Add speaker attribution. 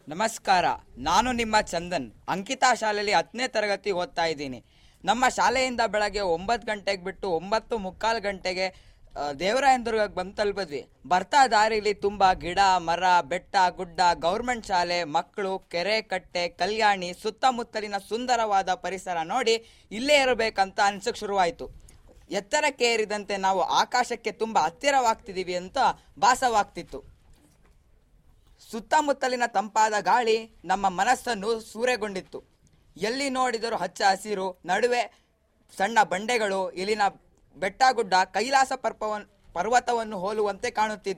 Speaker 1: ನಮಸ್ಕಾರ ನಾನು ನಿಮ್ಮ ಚಂದನ್ ಅಂಕಿತಾ ಶಾಲೆಯಲ್ಲಿ ಹತ್ತನೇ ತರಗತಿ ಓದ್ತಾ ಇದ್ದೀನಿ ನಮ್ಮ ಶಾಲೆಯಿಂದ ಬೆಳಗ್ಗೆ ಒಂಬತ್ತು ಗಂಟೆಗೆ ಬಿಟ್ಟು ಒಂಬತ್ತು ಮುಕ್ಕಾಲು ಗಂಟೆಗೆ ಆ, ದೇವರಾಯನದುರ್ಗಕ್ಕೆ ಬಂದು ತಲುಪಿದ್ವಿ ಬರ್ತಾ ದಾರಿಲಿ ತುಂಬಾ ಗಿಡ ಮರ ಬೆಟ್ಟ ಗುಡ್ಡ ಗೌರ್ಮೆಂಟ್ ಶಾಲೆ ಮಕ್ಕಳು ಕೆರೆ ಕಟ್ಟೆ ಕಲ್ಯಾಣಿ ಸುತ್ತಮುತ್ತಲಿನ ಸುಂದರವಾದ ಪರಿಸರ ನೋಡಿ ಇಲ್ಲೇ ಇರಬೇಕಂತ ಅನ್ಸಕ್ ಶುರುವಾಯಿತು ಎತ್ತರಕ್ಕೆ ಏರಿದಂತೆ ನಾವು ಆಕಾಶಕ್ಕೆ ತುಂಬಾ ಹತ್ತಿರವಾಗ್ತಿದೀವಿ ಅಂತ ಭಾಸವಾಗ್ತಿತ್ತು ಸುತ್ತಮುತ್ತಲಿನ ತಂಪಾದ ಗಾಳಿ ನಮ್ಮ ಮನಸ್ಸನ್ನು ಸೂರೆಗೊಂಡಿತ್ತು ಎಲ್ಲಿ ನೋಡಿದರೂ ಹಚ್ಚ ಹಸಿರು ನಡುವೆ ಸಣ್ಣ ಬಂಡೆಗಳು ಇಲ್ಲಿನ ಬೆಟ್ಟಗುಡ್ಡ ಕೈಲಾಸ ಪರ್ಪವನ್ ಪರ್ವತವನ್ನು ಹೋಲುವಂತೆ ಕಾಣುತ್ತಿತ್ತು